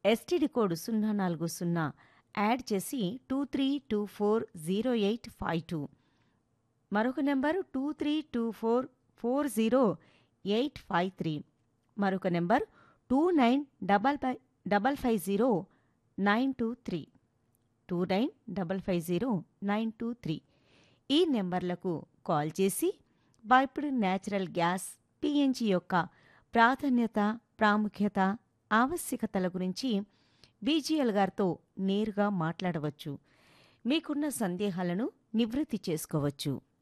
STD code సున్నా నాలుగు సున్నా యాడ్ చేసి two three two four zero eight five two మరొక number two three two four four zero eight five three మరొక number two nine double five double five zero nine two three two nine double five zero nine two three ఈ నెంబర్లకు call చేసి wiped natural gas PNG యొక్క ప్రాధాన్యత ప్రాముఖ్యత ఆవశ్యకతల గురించి BGL గారితో నేరుగా మాట్లాడవచ్చు మీకున్న సందేహాలను నివృత్తి చేసుకోవచ్చు